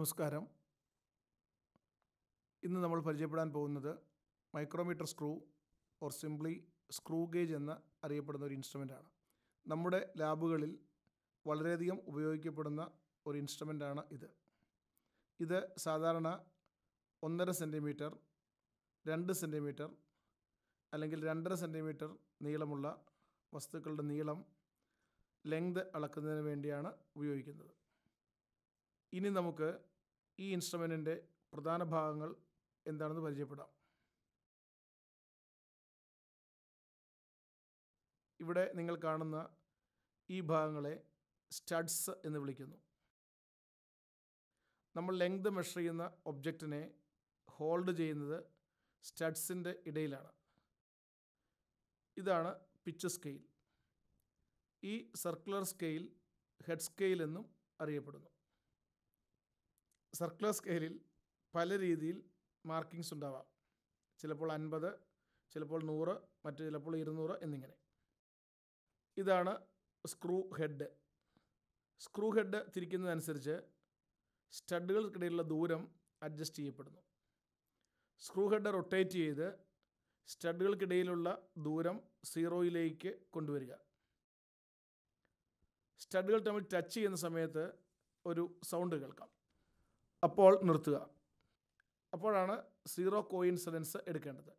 നമസ്കാരം ഇന്ന് നമ്മൾ പരിചയപ്പെടാൻ പോകുന്നത് micrometer screw or simply screw gauge എന്ന് അറിയപ്പെടുന്ന ഒരു ഇൻസ്ട്രുമെൻ്റാണ് നമ്മുടെ ലാബുകളിൽ വളരെയധികം ഉപയോഗിക്കപ്പെടുന്ന ഒരു ഇൻസ്ട്രുമെൻ്റാണ് ഇത് ഇത് സാധാരണ ഒന്നര സെൻറ്റിമീറ്റർ രണ്ട് സെൻറ്റിമീറ്റർ അല്ലെങ്കിൽ രണ്ടര സെൻറ്റിമീറ്റർ നീളമുള്ള വസ്തുക്കളുടെ നീളം ലെങ്ത് അളക്കുന്നതിന് വേണ്ടിയാണ് ഉപയോഗിക്കുന്നത് ഇനി നമുക്ക് ഈ ഇൻസ്ട്രുമെൻറ്റിൻ്റെ പ്രധാന ഭാഗങ്ങൾ എന്താണെന്ന് പരിചയപ്പെടാം ഇവിടെ നിങ്ങൾ കാണുന്ന ഈ ഭാഗങ്ങളെ സ്റ്റഡ്സ് എന്ന് വിളിക്കുന്നു നമ്മൾ ലെങ്ത് മെഷർ ചെയ്യുന്ന ഒബ്ജക്റ്റിനെ ഹോൾഡ് ചെയ്യുന്നത് സ്റ്റഡ്സിൻ്റെ ഇടയിലാണ് ഇതാണ് പിച്ച് സ്കെയിൽ ഈ സർക്കുലർ സ്കെയിൽ ഹെഡ് സ്കെയിൽ എന്നും അറിയപ്പെടുന്നു സർക്കുലർ സ്കെയിലിൽ പല രീതിയിൽ മാർക്കിങ്സ് ഉണ്ടാവാം ചിലപ്പോൾ അൻപത് ചിലപ്പോൾ നൂറ് മറ്റ് ചിലപ്പോൾ ഇരുന്നൂറ് എന്നിങ്ങനെ ഇതാണ് സ്ക്രൂ ഹെഡ് സ്ക്രൂ ഹെഡ് തിരിക്കുന്നതനുസരിച്ച് സ്റ്റഡുകൾക്കിടയിലുള്ള ദൂരം അഡ്ജസ്റ്റ് ചെയ്യപ്പെടുന്നു സ്ക്രൂ ഹെഡ് റൊട്ടേറ്റ് ചെയ്ത് സ്റ്റഡുകൾക്കിടയിലുള്ള ദൂരം സീറോയിലേക്ക് കൊണ്ടുവരിക സ്റ്റഡുകൾ തമ്മിൽ ടച്ച് ചെയ്യുന്ന സമയത്ത് ഒരു സൗണ്ട് കേൾക്കാം അപ്പോൾ നിർത്തുക അപ്പോഴാണ് സീറോ കോയിൻസിഡൻസ് എടുക്കേണ്ടത്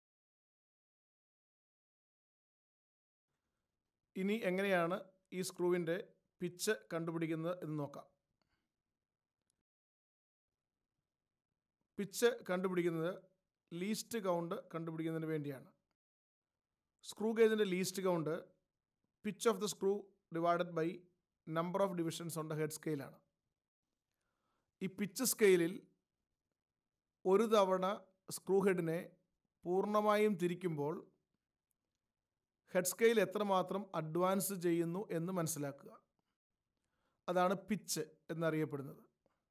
ഇനി എങ്ങനെയാണ് ഈ സ്ക്രൂവിൻ്റെ പിച്ച് കണ്ടുപിടിക്കുന്നത് എന്ന് നോക്കാം പിച്ച് കണ്ടുപിടിക്കുന്നത് ലീസ്റ്റ് കൗണ്ട് കണ്ടുപിടിക്കുന്നതിന് വേണ്ടിയാണ് സ്ക്രൂ ഗേജിൻ്റെ least count pitch of the screw divided by number of divisions on the head സ്കെയിലാണ് ഈ പിച്ച് സ്കെയിലിൽ ഒരു തവണ സ്ക്രൂ ഹെഡിനെ പൂർണ്ണമായും തിരിക്കുമ്പോൾ ഹെഡ് സ്കെയിൽ എത്രമാത്രം അഡ്വാൻസ് ചെയ്യുന്നു എന്ന് മനസ്സിലാക്കുക അതാണ് പിച്ച് എന്നറിയപ്പെടുന്നത്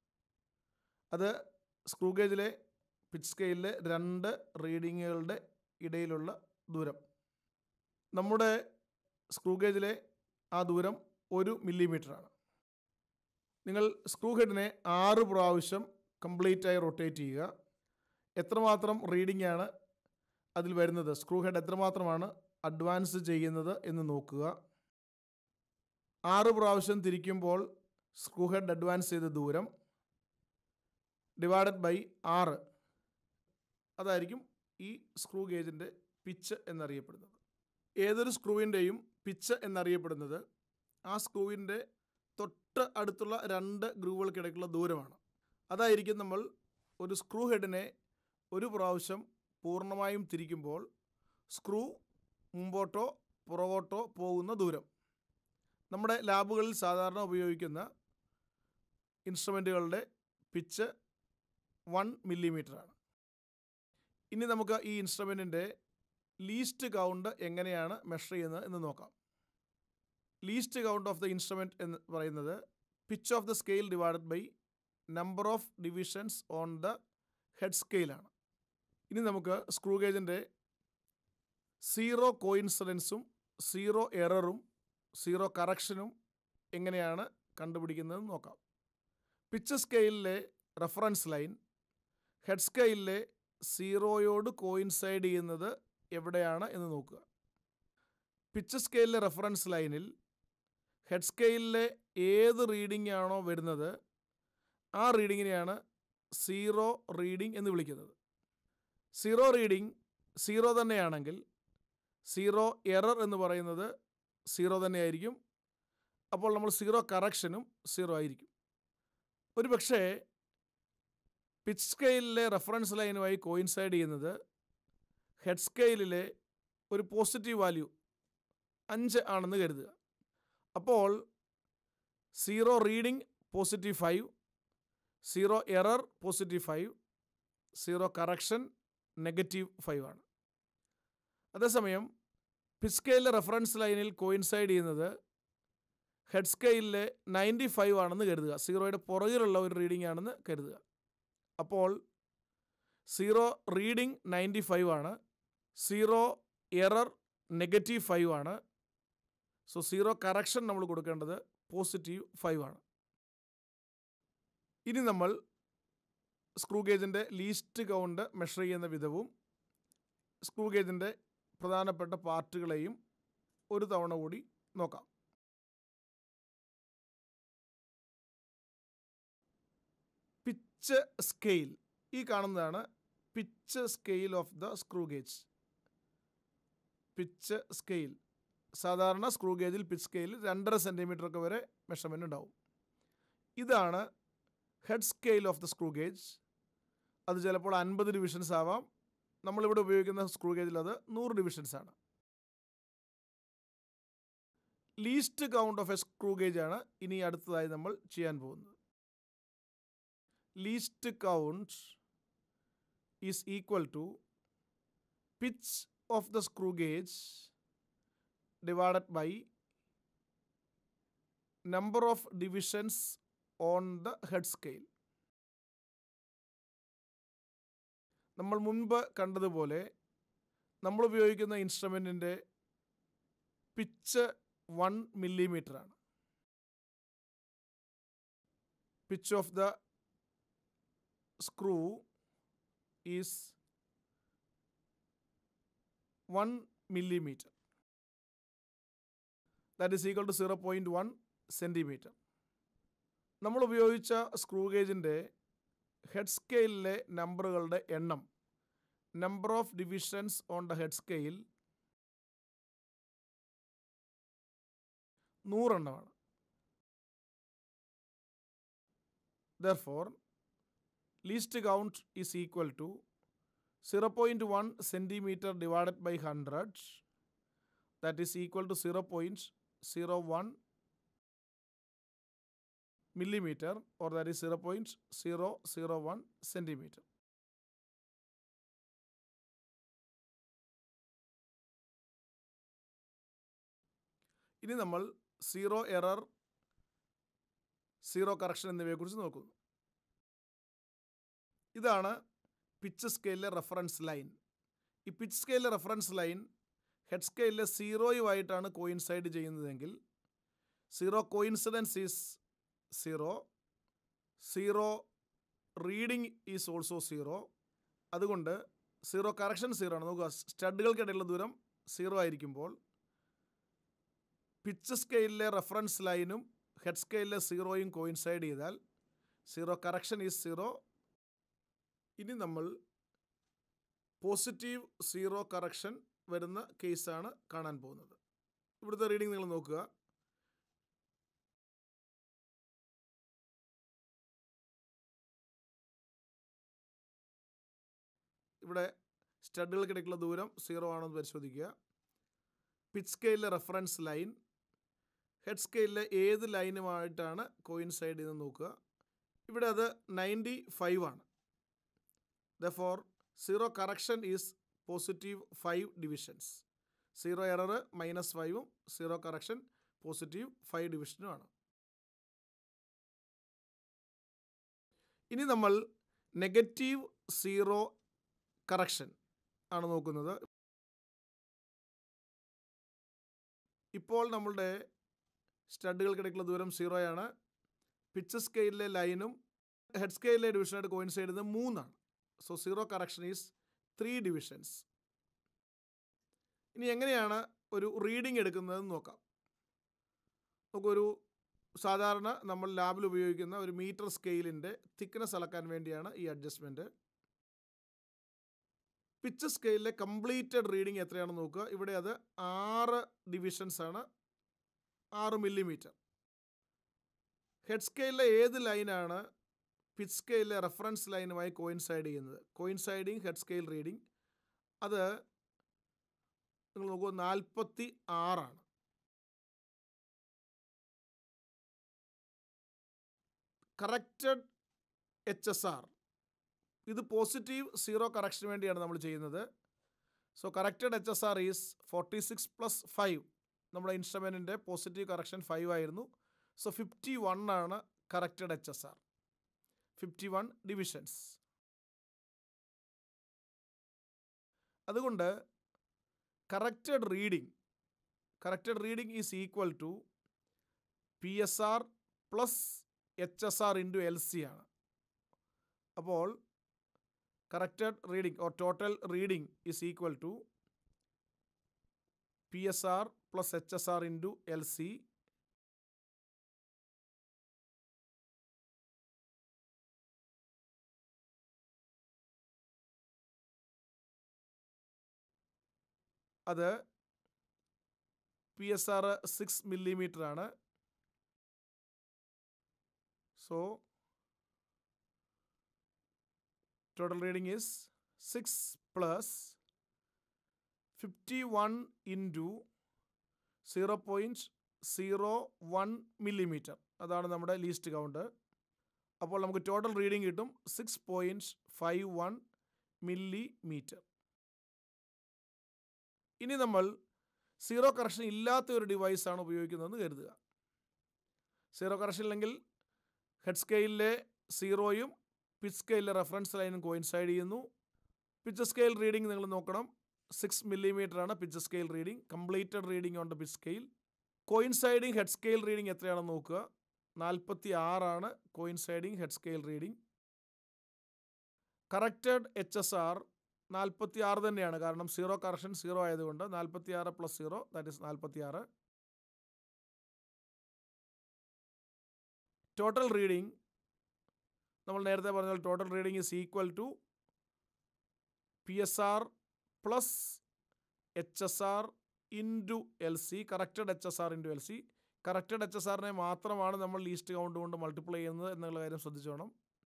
അത് സ്ക്രൂ ഗേജിലെ പിച്ച് സ്കെയിലിലെ രണ്ട് റീഡിങ്ങുകളുടെ ഇടയിലുള്ള ദൂരം നമ്മുടെ സ്ക്രൂ ഗേജിലെ ആ ദൂരം ഒരു മില്ലിമീറ്ററാണ് നിങ്ങൾ സ്ക്രൂ ഹെഡിനെ ആറ് പ്രാവശ്യം കംപ്ലീറ്റ് ആയി റൊട്ടേറ്റ് ചെയ്യുക എത്രമാത്രം റീഡിംഗ് ആണ് അതിൽ വരുന്നത് സ്ക്രൂ ഹെഡ് എത്രമാത്രമാണ് അഡ്വാൻസ് ചെയ്യുന്നത് എന്ന് നോക്കുക ആറ് പ്രാവശ്യം തിരിക്കുമ്പോൾ സ്ക്രൂ ഹെഡ് അഡ്വാൻസ് ചെയ്ത ദൂരം ഡിവൈഡഡ് ബൈ ആറ് അതായിരിക്കും ഈ സ്ക്രൂ ഗേജിൻ്റെ പിച്ച് എന്നറിയപ്പെടുന്നത് ഏതൊരു സ്ക്രൂവിൻ്റെയും പിച്ച് എന്നറിയപ്പെടുന്നത് ആ സ്ക്രൂവിൻ്റെ തൊട്ട് അടുത്തുള്ള രണ്ട് ഗ്രൂവുകൾക്കിടയ്ക്കുള്ള ദൂരമാണ് അതായിരിക്കും നമ്മൾ ഒരു സ്ക്രൂ ഹെഡിനെ ഒരു പ്രാവശ്യം പൂർണ്ണമായും തിരിക്കുമ്പോൾ സ്ക്രൂ മുമ്പോട്ടോ പുറകോട്ടോ പോകുന്ന ദൂരം നമ്മുടെ ലാബുകളിൽ സാധാരണ ഉപയോഗിക്കുന്ന ഇൻസ്ട്രുമെൻറ്റുകളുടെ പിച്ച് വൺ മില്ലിമീറ്ററാണ് ഇനി നമുക്ക് ഈ ഇൻസ്ട്രുമെൻറ്റിൻ്റെ ലീസ്റ്റ് കൗണ്ട് എങ്ങനെയാണ് മെഷർ ചെയ്യുന്നത് എന്ന് നോക്കാം least count of the instrument എന്ന് പറയുന്നത് pitch of the scale divided by number of divisions on the head സ്കെയിലാണ് ഇനി നമുക്ക് സ്ക്രൂ ഗേജിൻ്റെ സീറോ കോയിൻസിഡൻസും സീറോ എററും സീറോ കറക്ഷനും എങ്ങനെയാണ് കണ്ടുപിടിക്കുന്നതെന്ന് നോക്കാം പിച്ച് സ്കെയിലിലെ റെഫറൻസ് ലൈൻ ഹെഡ് സ്കെയിലിലെ സീറോയോട് കോയിൻസൈഡ് ചെയ്യുന്നത് എവിടെയാണ് എന്ന് നോക്കുക പിച്ച് സ്കെയിലിലെ റെഫറൻസ് ലൈനിൽ ഹെഡ് സ്കെയിലിലെ ഏത് റീഡിംഗ് ആണോ വരുന്നത് ആ റീഡിങ്ങിനെയാണ് സീറോ റീഡിംഗ് എന്ന് വിളിക്കുന്നത് സീറോ റീഡിംഗ് സീറോ തന്നെയാണെങ്കിൽ സീറോ എറർ എന്ന് പറയുന്നത് സീറോ തന്നെയായിരിക്കും അപ്പോൾ നമ്മൾ സീറോ കറക്ഷനും സീറോ ആയിരിക്കും ഒരു പക്ഷേ പിച്ച് സ്കെയിലിലെ റെഫറൻസ് ലൈനുമായി കോയിൻസൈഡ് ചെയ്യുന്നത് ഹെഡ് സ്കെയിലിലെ ഒരു പോസിറ്റീവ് വാല്യൂ അഞ്ച് ആണെന്ന് കരുതുക അപ്പോൾ zero reading positive five zero error positive five zero correction negative five ആണ് അതേസമയം പിച്ച് സ്കെയിലിലെ റെഫറൻസ് ലൈനിൽ കോയിൻസൈഡ് ചെയ്യുന്നത് ഹെഡ് സ്കെയിലിലെ നയൻറ്റി ഫൈവ് ആണെന്ന് കരുതുക സീറോയുടെ പുറകിലുള്ള ഒരു റീഡിംഗ് ആണെന്ന് കരുതുക അപ്പോൾ സീറോ റീഡിംഗ് നയൻറ്റി ഫൈവ് ആണ് സീറോ എറർ നെഗറ്റീവ് ഫൈവ് ആണ് സോ സീറോ കറക്ഷൻ നമ്മൾ കൊടുക്കേണ്ടത് പോസിറ്റീവ് ഫൈവ് ആണ് ഇനി നമ്മൾ സ്ക്രൂ ഗേജിൻ്റെ ലീസ്റ്റ് കൗണ്ട് മെഷർ ചെയ്യുന്ന വിധവും സ്ക്രൂ ഗേജിൻ്റെ പ്രധാനപ്പെട്ട പാർട്ടുകളെയും ഒരു തവണ കൂടി നോക്കാം പിച്ച് സ്കെയിൽ ഈ കാണുന്നതാണ് pitch scale of the screw gauge pitch scale സാധാരണ സ്ക്രൂ ഗേജിൽ പിച്ച് സ്കെയിൽ രണ്ടര സെൻറ്റിമീറ്റർ ഒക്കെ വരെ മെഷർമെൻ്റ് ഉണ്ടാവും ഇതാണ് head scale of the screw gauge അത് ചിലപ്പോൾ അൻപത് ഡിവിഷൻസ് ആവാം നമ്മളിവിടെ ഉപയോഗിക്കുന്ന സ്ക്രൂ ഗേജിൽ അത് നൂറ് ഡിവിഷൻസ് ആണ് least count of a screw gauge ആണ് ഇനി അടുത്തതായി നമ്മൾ ചെയ്യാൻ പോകുന്നത് least count is equal to pitch of the screw gauge divided by number of divisions on the head scale നമ്മൾ മുൻപ് കണ്ടതുപോലെ നമ്മൾ ഉപയോഗിക്കുന്ന ഇൻസ്ട്രുമെൻറ്റിൻ്റെ പിച്ച് വൺ മില്ലിമീറ്റർ ആണ് pitch of the screw is one millimetre that is equal to zero point one centimetre നമ്മൾ ഉപയോഗിച്ച screw ഗേജിൻ്റെ ഹെഡ് സ്കെയിലിലെ നമ്പറുകളുടെ എണ്ണം number of divisions on the head scale നൂറെണ്ണമാണ് therefore least count is equal to zero point one centimetre divided by hundred that is equal to zero point zero one millimeter or that is 0.001 centimeter. ഇനി നമ്മൾ zero error zero correction എന്നിവയെക്കുറിച്ച് നോക്കുന്നു ഇതാണ് pitch സ്കെയിലിലെ reference line ഈ pitch സ്കെയിലിലെ reference line head സ്കെയിലിലെ സീറോയുമായിട്ടാണ് കോയിൻസൈഡ് ചെയ്യുന്നതെങ്കിൽ zero coincidence is zero zero reading is also zero അതുകൊണ്ട് സീറോ കറക്ഷൻ സീറോ ആണ് നോക്കുക സ്റ്റഡുകൾക്കിടയിലുള്ള ദൂരം സീറോ ആയിരിക്കുമ്പോൾ പിച്ച് സ്കെയിലിലെ റെഫറൻസ് ലൈനും ഹെഡ് സ്കെയിലിലെ സീറോയും കോയിൻസൈഡ് ചെയ്താൽ സീറോ കറക്ഷൻ ഈസ് സീറോ ഇനി നമ്മൾ പോസിറ്റീവ് സീറോ കറക്ഷൻ വരുന്ന കേസാണ് കാണാൻ പോകുന്നത് ഇവിടുത്തെ റീഡിംഗ് നിങ്ങൾ നോക്കുക ഇവിടെ സ്റ്റഡുകൾക്കിടയ്ക്കുള്ള ദൂരം സീറോ ആണെന്ന് പരിശോധിക്കുക പിച്ച് സ്കെയിലിലെ റെഫറൻസ് ലൈൻ ഹെഡ് സ്കെയിലിലെ ഏത് ലൈനുമായിട്ടാണ് കോയിൻസൈഡ് ചെയ്ത് നോക്കുക ഇവിടെ അത് നയൻറ്റി ഫൈവ് ആണ് therefore zero correction is positive five divisions zero error minus ഫൈവും സീറോ കറക്ഷൻ പോസിറ്റീവ് ഫൈവ് ഡിവിഷനുമാണ് ഇനി നമ്മൾ നെഗറ്റീവ് സീറോ കറക്ഷൻ ആണ് നോക്കുന്നത് ഇപ്പോൾ നമ്മളുടെ സ്റ്റഡുകൾക്കിടയ്ക്കുള്ള ദൂരം സീറോയാണ് പിച്ച് സ്കെയിലിലെ ലൈനും ഹെഡ് സ്കെയിലിലെ ഡിവിഷനായിട്ട് കോയിൻസൈഡ് ചെയ്യുന്നത് മൂന്നാണ് so zero correction is three divisions ഇനി എങ്ങനെയാണ് ഒരു റീഡിംഗ് എടുക്കുന്നതെന്ന് നോക്കാം നമുക്കൊരു സാധാരണ നമ്മൾ ലാബിൽ ഉപയോഗിക്കുന്ന ഒരു മീറ്റർ സ്കെയിലിൻ്റെ തിക്നെസ് അളക്കാൻ വേണ്ടിയാണ് ഈ അഡ്ജസ്റ്റ്മെൻറ്റ് പിച്ച് സ്കെയിലിലെ കംപ്ലീറ്റഡ് റീഡിംഗ് എത്രയാണെന്ന് നോക്കുക ഇവിടെ അത് ആറ് ഡിവിഷൻസ് ആണ് ആറ് മില്ലിമീറ്റർ ഹെഡ് സ്കെയിലിലെ ഏത് ലൈനാണ് പിച്ച് സ്കെയിലിലെ റെഫറൻസ് ലൈനുമായി കോയിൻസൈഡ് ചെയ്യുന്നത് കോയിൻസൈഡിങ് ഹെഡ് സ്കെയിൽ റീഡിംഗ് അത് നിങ്ങൾ നോക്കൂ നാൽപ്പത്തി ആറാണ് കറക്റ്റഡ് എച്ച് എസ് ആർ ഇത് പോസിറ്റീവ് സീറോ കറക്ഷന് വേണ്ടിയാണ് നമ്മൾ ചെയ്യുന്നത് so corrected H S R is forty six plus five നമ്മുടെ ഇൻസ്ട്രുമെൻറ്റിൻ്റെ പോസിറ്റീവ് കറക്ഷൻ ഫൈവ് ആയിരുന്നു സോ ഫിഫ്റ്റി വൺ ആണ് corrected H S R fifty one divisions അതുകൊണ്ട് corrected reading corrected reading is equal to P S R plus H S R into L C ആണ് അപ്പോൾ corrected reading or total reading is equal to P S R plus H S R into L C അത് P S R six millimetre ആണ് so total reading is six plus fifty one into zero point zero one millimetre അതാണ് നമ്മുടെ least count അപ്പോൾ നമുക്ക് total reading കിട്ടും six point five one millimetre ഇനി നമ്മൾ zero correction ഇല്ലാത്ത ഒരു ഡിവൈസാണ് ഉപയോഗിക്കുന്നതെന്ന് കരുതുക സീറോ കറക്ഷൻ ഇല്ലെങ്കിൽ ഹെഡ് സ്കെയിലിലെ സീറോയും പിച്ച് സ്കെയിലിലെ റെഫറൻസ് ലൈനും കോയിൻസൈഡ് ചെയ്യുന്നു പിച്ച് സ്കെയിൽ റീഡിംഗ് നിങ്ങൾ നോക്കണം സിക്സ് മില്ലിമീറ്റർ ആണ് pitch scale reading completed reading on the pitch scale coinciding head scale reading എത്രയാണെന്ന് നോക്കുക നാൽപ്പത്തി ആറാണ് coinciding head scale reading corrected H S R നാൽപ്പത്തി ആറ് തന്നെയാണ് കാരണം സീറോ കറക്ഷൻ സീറോ ആയതുകൊണ്ട് നാൽപ്പത്തി ആറ് പ്ലസ് സീറോ ദാറ്റ് ഇസ് നാൽപ്പത്തി ആറ് ടോട്ടൽ റീഡിംഗ് നമ്മൾ നേരത്തെ പറഞ്ഞ total reading is equal to P S R plus H S R into L C corrected H S R into L C corrected H S ആറിനെ മാത്രമാണ് നമ്മൾ least count കൊണ്ട് multiply ചെയ്യുന്നത് എന്നുള്ള കാര്യം ശ്രദ്ധിച്ചോണം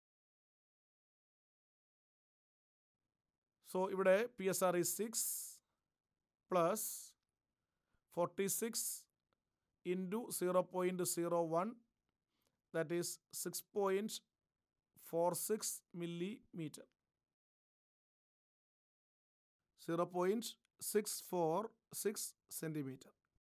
സോ ഇവിടെ P S R is six plus forty six into zero point zero one that is six point four six millimetre zero point six four six centimetre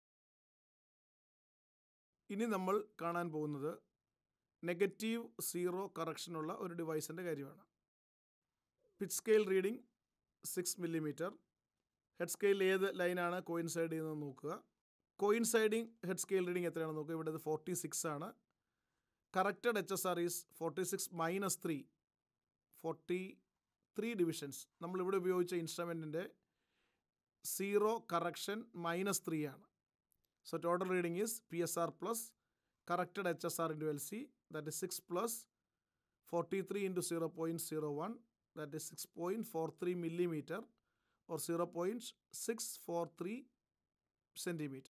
ഇനി നമ്മൾ കാണാൻ പോകുന്നത് നെഗറ്റീവ് സീറോ കറക്ഷനുള്ള ഒരു ഡിവൈസിൻ്റെ കാര്യമാണ് pitch scale reading six millimetre head scale ഏത് ലൈനാണ് coincide ചെയ്യുന്നത് നോക്കുക കോയിൻസൈഡിങ് ഹെഡ് സ്കെയിൽ റീഡിംഗ് എത്രയാണെന്ന് നോക്കുക ഇവിടെ ഇത് ഫോർട്ടി സിക്സ് ആണ് corrected H S R is forty six minus three forty three divisions നമ്മളിവിടെ ഉപയോഗിച്ച ഇൻസ്ട്രുമെൻറ്റിൻ്റെ സീറോ കറക്ഷൻ മൈനസ് ത്രീ ആണ് so total reading is P S R plus corrected H S R into L C that is six plus forty three into zero point zero one that is six point four three millimetre or zero point six four three centimetre